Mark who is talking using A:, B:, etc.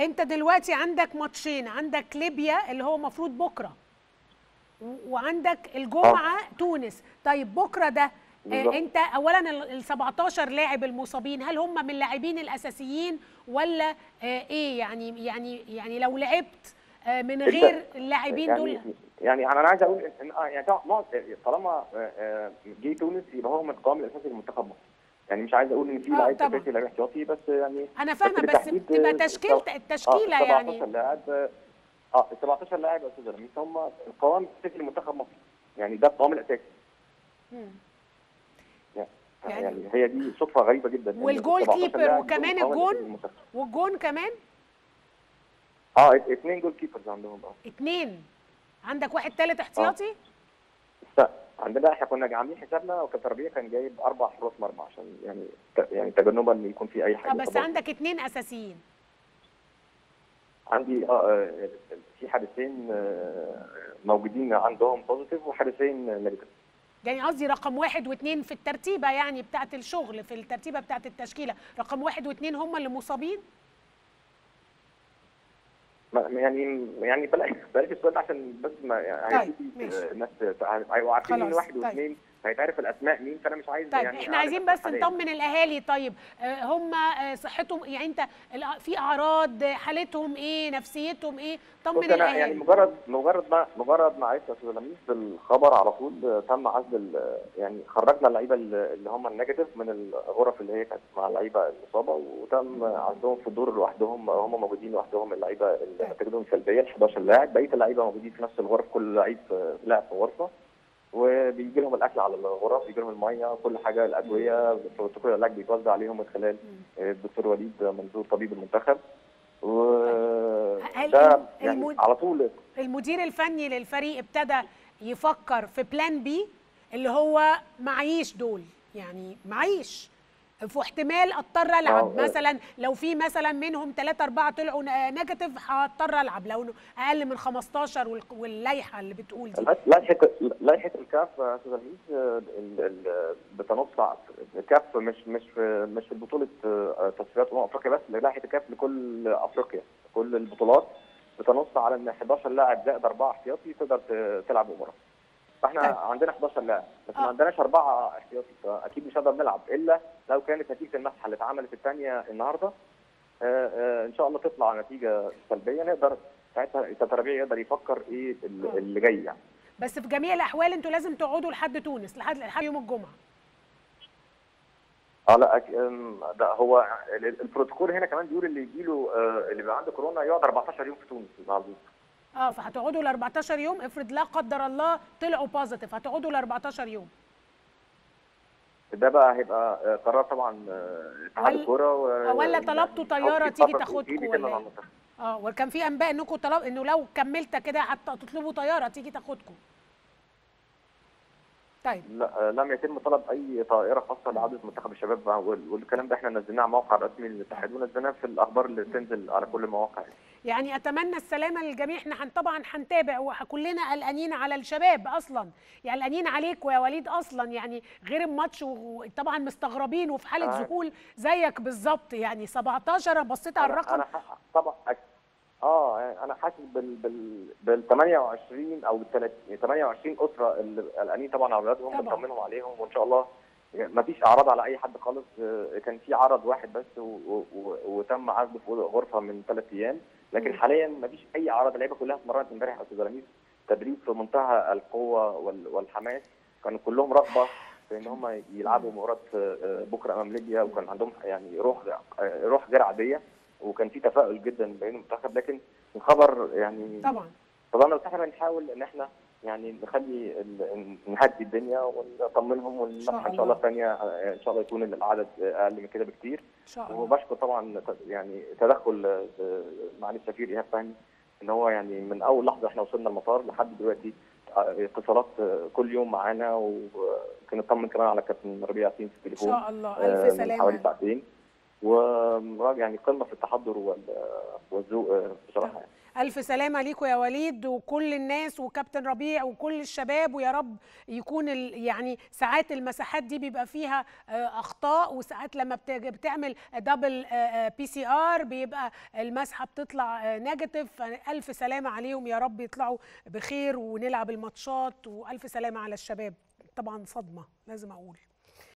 A: انت دلوقتي عندك ماتشين عندك ليبيا اللي هو المفروض بكره و- وعندك الجمعه تونس طيب بكره ده
B: بالظبط.
A: آه انت اولا ال 17 لاعب المصابين هل هم من اللاعبين الاساسيين ولا آه ايه يعني يعني يعني لو لعبت آه من
B: أنت-
A: غير اللاعبين
B: يعني
A: دول
B: يعني انا عايز اقول ان آه يعني طبعا معظ- طالما آه، آه، جه تونس يبقى هو من القوام الاساسي لمنتخب مصر يعني مش عايز اقول ان في
A: آه،
B: لعيب
A: طبعاً.
B: اساسي لعيب احتياطي بس يعني
A: انا فاهمه بس
B: بالتحديد،
A: تبقى
B: آه،
A: تشكيله
B: آه،
A: التشكيله
B: اه
A: يعني
B: 17 لاعب اه اه ال 17 لاعب يا استاذ رميس هم القوام الاساسي لمنتخب مصر يعني ده القوام الاساسي
A: مم.
B: يعني,
A: يعني-
B: يعني هي دي صدفه غريبه جدا إن
A: والجول
B: 17
A: كيبر
B: لاعب
A: وكمان
B: دول القوام
A: الجون؟
B: الأساسي للمنتخب.
A: والجون كمان
B: اه ات- اثنين جول كيبرز عندهم اه
A: اتنين عندك واحد تالت احتياطي
B: لا عندنا احنا كنا عاملين حسابنا وكتربيه كان جايب اربع حراس مرمى عشان يعني ت- يعني تجنبا ان يكون في اي حاجه
A: اه بس
B: طبعاً.
A: عندك اتنين اساسيين
B: عندي اه آه، في حارسين آه، موجودين عندهم بوزيتيف وحارسين نيجاتيف
A: يعني قصدي رقم واحد واثنين في الترتيبه يعني بتاعه الشغل في الترتيبه بتاعه التشكيله رقم واحد واثنين هم اللي مصابين
B: ما- يعني يعني بلاش بلاش السؤال ده عشان بس ما يعني
A: طيب،
B: هيجي
A: ماشي.
B: الناس هيبقوا عارفين مين
A: خلاص،
B: واحد
A: طيب.
B: واثنين هيتعرف الاسماء مين فانا مش عايز
A: طيب
B: يعني
A: احنا
B: أعرف
A: عايزين
B: أسماء
A: بس
B: حالياً.
A: نطمن الاهالي طيب آه، هم آه، صحتهم يعني انت الأ- في اعراض آه، حالتهم ايه نفسيتهم ايه طمن
B: بص انا يعني
A: الاهالي
B: مجرد مجرد ما مجرد ما عرفت يا استاذ لميس بالخبر على طول آه، تم عزل ال- يعني خرجنا اللعيبه اللي اللي هم النيجاتيف من الغرف اللي هي كانت مع اللعيبه المصابه وتم عزلهم في دور لوحدهم هم موجودين لوحدهم اللعيبه اللي نتائجهم سلبيه ال 11 لاعب بقيه اللعيبه موجودين في نفس الغرف كل لعيب في- لاعب في غرفه وبيجي لهم الاكل على الغرف بيجي لهم الميه كل حاجه الادويه بروتوكول العلاج بيتوزع عليهم من خلال آه، الدكتور وليد منصور طبيب المنتخب و
A: هل
B: ده
A: الم-
B: يعني
A: المد-
B: على طول
A: المدير الفني للفريق ابتدى يفكر في بلان بي اللي هو معيش دول يعني معيش في احتمال اضطر العب
B: آه.
A: مثلا لو في مثلا منهم ثلاثة أربعة طلعوا ن- نيجاتيف هضطر العب لو إنه اقل من 15 وال- واللائحه اللي بتقول دي
B: لائحه لائحه الكاف يا استاذ رميز آه، ال- ال- بتنص على- الكاف مش مش في مش في بطوله آه، تصفيات امم افريقيا بس لائحه الكاف لكل افريقيا كل البطولات بتنص على ان 11 لاعب زائد اربعه احتياطي تقدر ت- تلعب مباراه فاحنا
A: طيب.
B: عندنا 11 لاعب بس
A: آه.
B: ما عندناش اربعه احتياطي فاكيد مش هنقدر نلعب الا لو كانت نتيجه المسحه اللي اتعملت الثانيه النهارده آه، آه، ان شاء الله تطلع نتيجه سلبيه نقدر ساعتها كتربيع يقدر يفكر ايه ال-
A: آه.
B: اللي جاي يعني
A: بس في جميع الاحوال انتوا لازم تقعدوا لحد تونس لحد لحد يوم الجمعه
B: اه لا أك- أم، ده هو ال- ال- البروتوكول هنا كمان بيقول اللي يجي له اللي بيبقى عنده كورونا يقعد 14 يوم في تونس النهارده
A: اه فهتقعدوا ل 14 يوم افرض لا قدر الله طلعوا بوزيتيف هتقعدوا ل 14 يوم
B: ده بقى هيبقى آه، قرار طبعا آه، اتحاد
A: ولا-
B: الكوره و-
A: ولا
B: يعني
A: طلبتوا
B: أو
A: طيارة
B: في
A: تيجي
B: فترة
A: تاخدكوا
B: تيجي
A: ولا
B: تمنع
A: إيه؟
B: المنتخب.
A: اه وكان في انباء انكم طلب انه لو كملت كده حتى تطلبوا طياره تيجي تاخدكم طيب
B: لا آه، لم يتم طلب اي طائره خاصه لعوده منتخب الشباب وال- والكلام ده احنا نزلناه على الموقع الرسمي للاتحاد ونزلناه في الاخبار اللي بتنزل على كل المواقع يعني.
A: يعني اتمنى السلامه للجميع احنا هن- طبعا هنتابع وكلنا قلقانين على الشباب اصلا يعني قلقانين عليكوا يا وليد اصلا يعني غير الماتش وطبعا مستغربين وفي حاله
B: آه.
A: ذهول زيك بالظبط يعني 17 أنا بصيت على
B: أنا-
A: الرقم
B: انا ح- طبعا أك- اه يعني انا حاسس بال بال بال 28 او بال 28 اسره اللي قلقانين طبعا على اولادهم
A: طبعاً.
B: بنطمنهم عليهم وان شاء الله ما فيش اعراض على اي حد خالص آه، كان في عرض واحد بس و و و وتم عزله في غرفه من ثلاث ايام لكن
A: مم.
B: حاليا ما فيش اي اعراض اللعيبه كلها اتمرنت امبارح يا استاذ رميز تدريب في منتهى القوه وال- والحماس كانوا كلهم رغبه في ان هم يلعبوا مباراه آه، بكره امام ليبيا وكان عندهم يعني روح آه، روح غير عاديه وكان في تفاؤل جدا بين المنتخب لكن الخبر يعني
A: طبعا
B: طبعا احنا بنحاول ان احنا يعني نخلي ال- نهدي الدنيا ونطمنهم ونلحق ان شاء الله الثانيه ان شاء الله يكون العدد اقل من كده بكتير
A: ان شاء الله
B: وبشكر طبعا ت- يعني تدخل آه، معالي السفير ايهاب فهمي ان هو يعني من اول لحظه احنا وصلنا المطار لحد دلوقتي آه، اتصالات آه، كل يوم معانا وكان اطمن كمان على كابتن ربيع ياسين في
A: ان
B: التليفون
A: شاء الله
B: آه،
A: الف
B: من حوالي
A: سلامه
B: ساعتين وراجع يعني قمه في التحضر وال- والذوق آه، بصراحه يعني.
A: الف سلامه ليكوا يا وليد وكل الناس وكابتن ربيع وكل الشباب ويا رب يكون ال- يعني ساعات المساحات دي بيبقى فيها آه، اخطاء وساعات لما بت- بتعمل دبل بي سي ار بيبقى المسحه بتطلع نيجاتيف الف سلامه عليهم يا رب يطلعوا بخير ونلعب الماتشات والف سلامه على الشباب طبعا صدمه لازم اقول